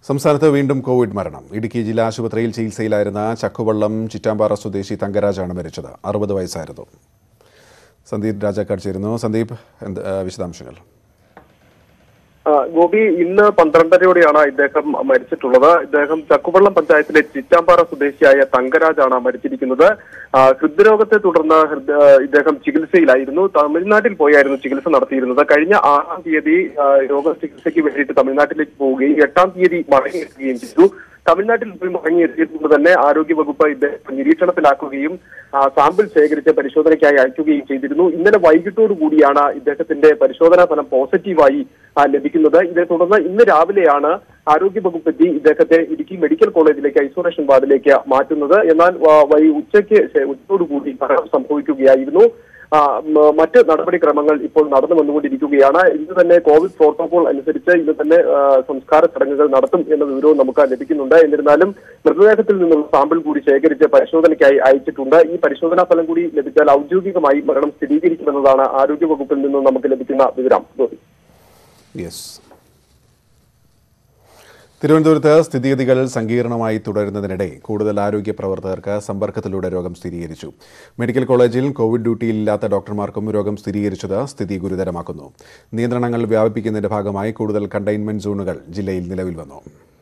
സംസ്ഥാനത്ത് വീണ്ടും കോവിഡ് മരണം ഇടുക്കി ജില്ലാ ആശുപത്രിയിൽ ചികിത്സയിലായിരുന്ന ചക്കുവള്ളം ചിറ്റാമ്പാറ സ്വദേശി തങ്കരാജാണ് മരിച്ചത് അറുപത് വയസ്സായിരുന്നു സന്ദീപ് രാജാക്കാട് ചേരുന്നു സന്ദീപ് എന്ത് ആ, വിശദാംശങ്ങൾ ആ, ഗോപി ഇന്ന് പന്ത്രണ്ടരയോടെയാണ് ഇദ്ദേഹം മരിച്ചിട്ടുള്ളത് ഇദ്ദേഹം ചക്കുവള്ളം പഞ്ചായത്തിലെ ചിറ്റാമ്പാറ സ്വദേശിയായ തങ്കരാജാണ് മരിച്ചിരിക്കുന്നത് ആ, ഹൃദ്രോഗത്തെ തുടർന്ന് ഹൃദ- ആ, ഇദ്ദേഹം ചികിത്സയിലായിരുന്നു തമിഴ്നാട്ടിൽ പോയായിരുന്നു ചികിത്സ നടത്തിയിരുന്നത് കഴിഞ്ഞ ആറാം തീയതി ആ, രോഗ ചികിത്സയ്ക്ക് വേണ്ടിയിട്ട് തമിഴ്നാട്ടിലേക്ക് പോവുകയും എട്ടാം തീയതി മടങ്ങിയെത്തുകയും ചെയ്തു തമിഴ്നാട്ടിൽ പോയി മടങ്ങിയെത്തിയതുകൊണ്ട് തന്നെ ആരോഗ്യവകുപ്പ് ഇദ്ദേഹം നിരീക്ഷണത്തിലാക്കുകയും ആ, സാമ്പിൾ ശേഖരിച്ച് പരിശോധനയ്ക്കായി അയക്കുകയും ചെയ്തിരുന്നു ഇന്നലെ വൈകിട്ടോടു കൂടിയാണ് ഇദ്ദേഹത്തിന്റെ പരിശോധനാ ഫലം പോസിറ്റീവായി ആ, ലഭിക്കുന്നത് ഇതേ തുടർന്ന് ഇന്ന് രാവിലെയാണ് ആരോഗ്യവകുപ്പ് എത്തി ഇദ്ദേഹത്തെ ഇടുക്കി മെഡിക്കൽ കോളേജിലേക്ക് ഐസൊലേഷൻ വാർഡിലേക്ക് മാറ്റുന്നത് എന്നാൽ ആ, വൈ ഉച്ചയ്ക്ക് ശേ- ഉച്ചയോടുകൂടി മരണം സംഭവിക്കുകയായിരുന്നു ആ, മ- മറ്റ് നടപടിക്രമങ്ങൾ ഇപ്പോൾ നടന്നു വന്നുകൊണ്ടിരിക്കുകയാണ് ഇന്ന് തന്നെ കോവിഡ് പ്രോട്ടോകോൾ അനുസരിച്ച് ഇന്ന് തന്നെ ആ, സംസ്കാര ചടങ്ങുകൾ നടത്തും എന്ന വിവരവും നമുക്ക് ലഭിക്കുന്നുണ്ട് എന്നിരുന്നാലും മൃതദേഹത്തിൽ നിന്നുള്ള സാമ്പിൾ കൂടി ശേഖരിച്ച് പരിശോധനയ്ക്കായി അയച്ചിട്ടുണ്ട് ഈ പരിശോധനാ ഫലം കൂടി ലഭിച്ചാൽ ഔദ്യോഗികമായി മരണം സ്ഥിരീകരിക്കുമെന്നതാണ് ആരോഗ്യവകുപ്പിൽ നിന്നും നമുക്ക് ലഭിക്കുന്ന വിവരം ഗോപി. യെസ് തിരുവനന്തപുരത്ത് സ്ഥിതിഗതികൾ സങ്കീർണമായി തുടരുന്നതിനിടെ കൂടുതൽ ആരോഗ്യ പ്രവർത്തകർക്ക് സമ്പർക്കത്തിലൂടെ രോഗം സ്ഥിരീകരിച്ചു മെഡിക്കൽ കോളേജിൽ കോവിഡ് ഡ്യൂട്ടിയിലില്ലാത്ത ഡോക്ടർമാർക്കും രോഗം സ്ഥിരീകരിച്ചത് സ്ഥിതി ഗുരുതരമാക്കുന്നു നിയന്ത്രണങ്ങൾ വ്യാപിപ്പിക്കുന്നതിന്റെ ഭാഗമായി കൂടുതൽ കണ്ടെയ്ൻമെന്റ് സോണുകൾ ജില്ലയിൽ നിലവിൽ വന്നു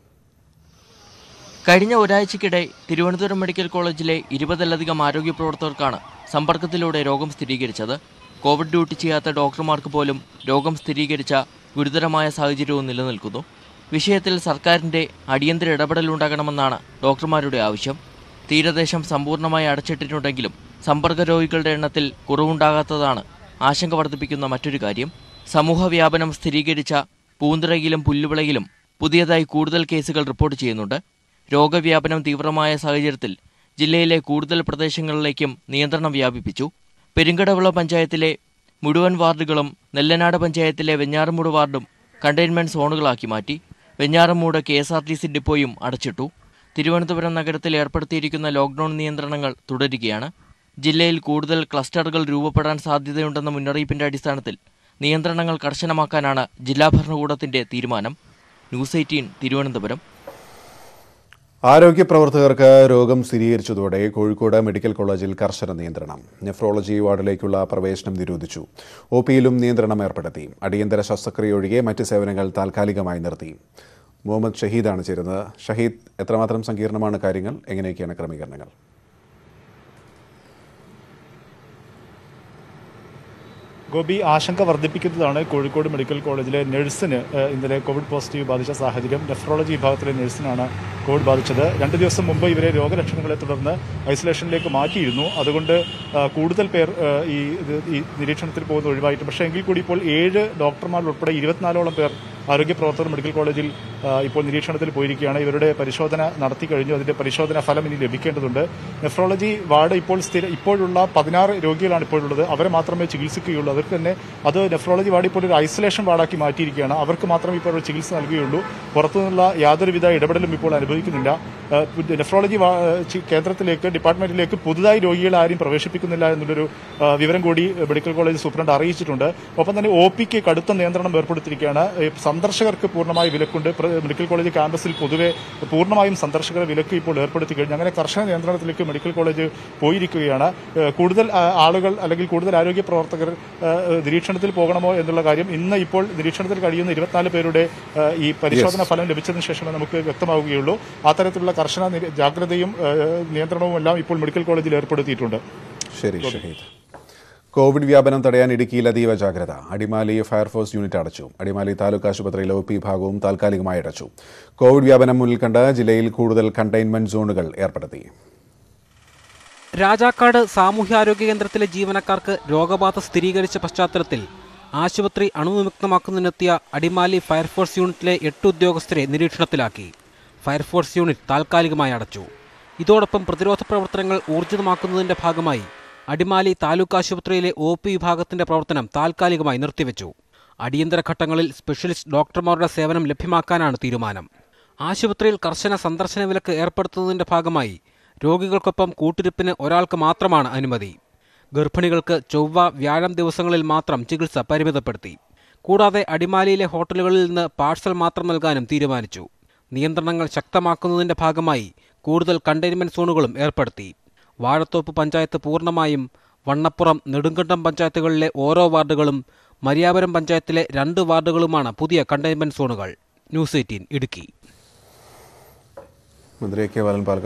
കഴിഞ്ഞ ഒരാഴ്ചയ്ക്കിടെ തിരുവനന്തപുരം മെഡിക്കൽ കോളേജിലെ ഇരുപതിലധികം ആരോഗ്യ പ്രവർത്തകർക്കാണ് സമ്പർക്കത്തിലൂടെ രോഗം സ്ഥിരീകരിച്ചത് കോവിഡ് ഡ്യൂട്ടി ചെയ്യാത്ത ഡോക്ടർമാർക്ക് പോലും രോഗം സ്ഥിരീകരിച്ച ഗുരുതരമായ സാഹചര്യവും നിലനിൽക്കുന്നു വിഷയത്തിൽ സർക്കാരിന്റെ അടിയന്തര ഇടപെടലുണ്ടാകണമെന്നാണ് ഡോക്ടർമാരുടെ ആവശ്യം തീരദേശം സമ്പൂർണ്ണമായി അടച്ചിട്ടിട്ടുണ്ടെങ്കിലും സമ്പർക്ക രോഗികളുടെ എണ്ണത്തിൽ കുറവുണ്ടാകാത്തതാണ് ആശങ്ക വർദ്ധിപ്പിക്കുന്ന മറ്റൊരു കാര്യം സമൂഹ വ്യാപനം സ്ഥിരീകരിച്ച പൂന്തുറയിലും പുല്ലുവിളയിലും പുതിയതായി കൂടുതൽ കേസുകൾ റിപ്പോർട്ട് ചെയ്യുന്നുണ്ട് രോഗവ്യാപനം തീവ്രമായ സാഹചര്യത്തിൽ ജില്ലയിലെ കൂടുതൽ പ്രദേശങ്ങളിലേക്കും നിയന്ത്രണം വ്യാപിപ്പിച്ചു പെരുങ്കടവിള പഞ്ചായത്തിലെ മുഴുവൻ വാർഡുകളും നെല്ലനാട് പഞ്ചായത്തിലെ വെഞ്ഞാറമൂട് വാർഡും കണ്ടെയ്ൻമെന്റ് സോണുകളാക്കി മാറ്റി Venjaramoodu K S R T C ഡിപ്പോയും അടച്ചിട്ടു തിരുവനന്തപുരം നഗരത്തിൽ ഏർപ്പെടുത്തിയിരിക്കുന്ന ലോക്ഡൌൺ നിയന്ത്രണങ്ങൾ തുടരുകയാണ് ജില്ലയിൽ കൂടുതൽ ക്ലസ്റ്ററുകൾ രൂപപ്പെടാൻ സാധ്യതയുണ്ടെന്ന മുന്നറിയിപ്പിന്റെ അടിസ്ഥാനത്തിൽ നിയന്ത്രണങ്ങൾ കർശനമാക്കാനാണ് ജില്ലാ ഭരണകൂടത്തിന്റെ തീരുമാനം ന്യൂസ് എയ്റ്റീൻ തിരുവനന്തപുരം ആരോഗ്യ പ്രവർത്തകർക്ക് രോഗം സ്ഥിരീകരിച്ചതോടെ കോഴിക്കോട് മെഡിക്കൽ കോളേജിൽ കർശന നിയന്ത്രണം നെഫ്രോളജി വാർഡിലേക്കുള്ള പ്രവേശനം നിരോധിച്ചു ഒ പിയിലും നിയന്ത്രണം ഏർപ്പെടുത്തി അടിയന്തര ശസ്ത്രക്രിയ ഒഴികെ മറ്റ് സേവനങ്ങൾ താൽക്കാലികമായി നിർത്തി മുഹമ്മദ് ഷഹീദാണ് ചേരുന്നത് ഷഹീദ് എത്രമാത്രം സങ്കീർണമാണ് കാര്യങ്ങൾ എങ്ങനെയൊക്കെയാണ് ക്രമീകരണങ്ങൾ ഗോപി ആശങ്ക വർദ്ധിപ്പിക്കുന്നതാണ് കോഴിക്കോട് മെഡിക്കൽ കോളേജിലെ നഴ്സിന് ഏഹ്, ഇന്നലെ കോവിഡ് പോസിറ്റീവ് ബാധിച്ച സാഹചര്യം നെഫ്രോളജി വിഭാഗത്തിലെ നഴ്സിനാണ് കോവിഡ് ബാധിച്ചത് രണ്ട് ദിവസം മുമ്പ് ഇവരെ രോഗലക്ഷണങ്ങളെ തുടർന്ന് ഐസൊലേഷനിലേക്ക് മാറ്റിയിരുന്നു അതുകൊണ്ട് ആ, കൂടുതൽ പേർ ആ, ഈ ഇത് ഈ നിരീക്ഷണത്തിൽ പോകുന്ന ഒഴിവായിട്ട് പക്ഷേ എങ്കിൽ കൂടി ഇപ്പോൾ ഏഴ് ഡോക്ടർമാർ ഉൾപ്പെടെ ഇരുപത്തിനാലോളം പേർ ആരോഗ്യ പ്രവർത്തകർ മെഡിക്കൽ കോളേജിൽ ആ, ഇപ്പോൾ നിരീക്ഷണത്തിൽ പോയിരിക്കുകയാണ് ഇവരുടെ പരിശോധന നടത്തി കഴിഞ്ഞു അതിന്റെ പരിശോധന ഫലം ഇനി ലഭിക്കേണ്ടതുണ്ട് നെഫ്രോളജി വാർഡ് ഇപ്പോൾ സ്ഥിര ഇപ്പോഴുള്ള പതിനാറ് രോഗികളാണ് ഇപ്പോഴുള്ളത് അവരെ മാത്രമേ ചികിത്സിക്കുകയുള്ളൂ അവർക്ക് തന്നെ അത് നെഫ്രോളജി വാർഡ് ഇപ്പോൾ ഒരു ഐസൊലേഷൻ വാർഡാക്കി മാറ്റിയിരിക്കുകയാണ് അവർക്ക് മാത്രമേ ഇപ്പോൾ ഒരു ചികിത്സ നൽകുകയുള്ളൂ പുറത്തുനിന്നുള്ള യാതൊരുവിധ ഇടപെടലും ഇപ്പോൾ അനുഭവിക്കുന്നില്ല ആ, പുതിയ നെഫ്രോളജി വാ- ആ, ചി- കേന്ദ്രത്തിലേക്ക് ഡിപ്പാർട്ട്മെന്റിലേക്ക് പുതുതായി രോഗികളെ ആരും പ്രവേശിപ്പിക്കുന്നില്ല എന്നുള്ളൊരു ആ, വിവരം കൂടി മെഡിക്കൽ കോളേജ് സൂപ്രണ്ട് അറിയിച്ചിട്ടുണ്ട് ഒപ്പം തന്നെ ഒ പിക്ക് കടുത്ത നിയന്ത്രണം ഏർപ്പെടുത്തിയിരിക്കുകയാണ് ഈ സന്ദർശകർക്ക് പൂർണ്ണമായി വിലക്കുണ്ട് പ്ര- മെഡിക്കൽ കോളേജ് ക്യാമ്പസിൽ പൊതുവെ പൂർണ്ണമായും സന്ദർശകരെ വിലക്ക് ഇപ്പോൾ ഏർപ്പെടുത്തി കഴിഞ്ഞു അങ്ങനെ കർശന നിയന്ത്രണത്തിലേക്ക് മെഡിക്കൽ കോളേജ് പോയിരിക്കുകയാണ് ഏഹ് കൂടുതൽ ആ, ആളുകൾ അല്ലെങ്കിൽ കൂടുതൽ ആരോഗ്യ പ്രവർത്തകർ ഏഹ്, നിരീക്ഷണത്തിൽ പോകണമോ എന്നുള്ള കാര്യം ഇന്ന് ഇപ്പോൾ നിരീക്ഷണത്തിൽ കഴിയുന്ന ഇരുപത്തിനാല് പേരുടെ ഏഹ്, ഈ പരിശോധന ഫലം ലഭിച്ചതിന് ശേഷമേ നമുക്ക് വ്യക്തമാവുകയുള്ളൂ അത്തരത്തിലുള്ള കർശന നിര- ജാഗ്രതയും ഏഹ്, നിയന്ത്രണവും എല്ലാം ഇപ്പോൾ മെഡിക്കൽ കോളേജിൽ ഏർപ്പെടുത്തിയിട്ടുണ്ട് ശരി ഷഹീദ് കോവിഡ് വ്യാപനം തടയാൻ ഇടുക്കിയിൽ അതീവ ജാഗ്രത അടിമാലി ഫയർഫോഴ്സ് യൂണിറ്റ് അടച്ചു അടിമാലി താലൂക്ക് ആശുപത്രിയിലെ ഒ പി ഭാഗവും താൽക്കാലികമായി അടച്ചു കോവിഡ് വ്യാപനം മുന്നിൽ കണ്ട് ജില്ലയിൽ കൂടുതൽ കണ്ടെയ്ൻമെന്റ് സോണുകൾ ഏർപ്പെടുത്തി രാജാക്കാട് സാമൂഹ്യാരോഗ്യ കേന്ദ്രത്തിലെ ജീവനക്കാർക്ക് രോഗബാധ സ്ഥിരീകരിച്ച പശ്ചാത്തലത്തിൽ ആശുപത്രി അണുവിമുക്തമാക്കുന്നതിനെത്തിയ അടിമാലി ഫയർഫോഴ്സ് യൂണിറ്റിലെ എട്ട് ഉദ്യോഗസ്ഥരെ നിരീക്ഷണത്തിലാക്കി ഫയർഫോഴ്സ് യൂണിറ്റ് താൽക്കാലികമായി അടച്ചു ഇതോടൊപ്പം പ്രതിരോധ പ്രവർത്തനങ്ങൾ ഊർജിതമാക്കുന്നതിന്റെ ഭാഗമായി അടിമാലി താലൂക്ക് ആശുപത്രിയിലെ ഒ പി വിഭാഗത്തിന്റെ പ്രവർത്തനം താൽക്കാലികമായി നിർത്തിവെച്ചു അടിയന്തര ഘട്ടങ്ങളിൽ സ്പെഷ്യലിസ്റ്റ് ഡോക്ടർമാരുടെ സേവനം ലഭ്യമാക്കാനാണ് തീരുമാനം ആശുപത്രിയിൽ കർശന സന്ദർശന വിലക്ക് ഏർപ്പെടുത്തുന്നതിന്റെ ഭാഗമായി രോഗികൾക്കൊപ്പം കൂട്ടിരിപ്പിന് ഒരാൾക്ക് മാത്രമാണ് അനുമതി ഗർഭിണികൾക്ക് ചൊവ്വ വ്യാഴം ദിവസങ്ങളിൽ മാത്രം ചികിത്സ പരിമിതപ്പെടുത്തി കൂടാതെ അടിമാലിയിലെ ഹോട്ടലുകളിൽ നിന്ന് പാഴ്സൽ മാത്രം നൽകാനും തീരുമാനിച്ചു നിയന്ത്രണങ്ങൾ ശക്തമാക്കുന്നതിന്റെ ഭാഗമായി കൂടുതൽ കണ്ടെയ്ൻമെന്റ് സോണുകളും ഏർപ്പെടുത്തി വാഴത്തോപ്പ് പഞ്ചായത്ത് പൂർണ്ണമായും വണ്ണപ്പുറം നെടുങ്കണ്ടം പഞ്ചായത്തുകളിലെ ഓരോ വാർഡുകളും മരിയാപുരം പഞ്ചായത്തിലെ രണ്ട് വാർഡുകളുമാണ് പുതിയ കണ്ടെയ്ൻമെന്റ് സോണുകൾ ന്യൂസ് എയ്റ്റീൻ ഇടുക്കി മന്ത്രി കെ ബാലൻ പാലക്കാട്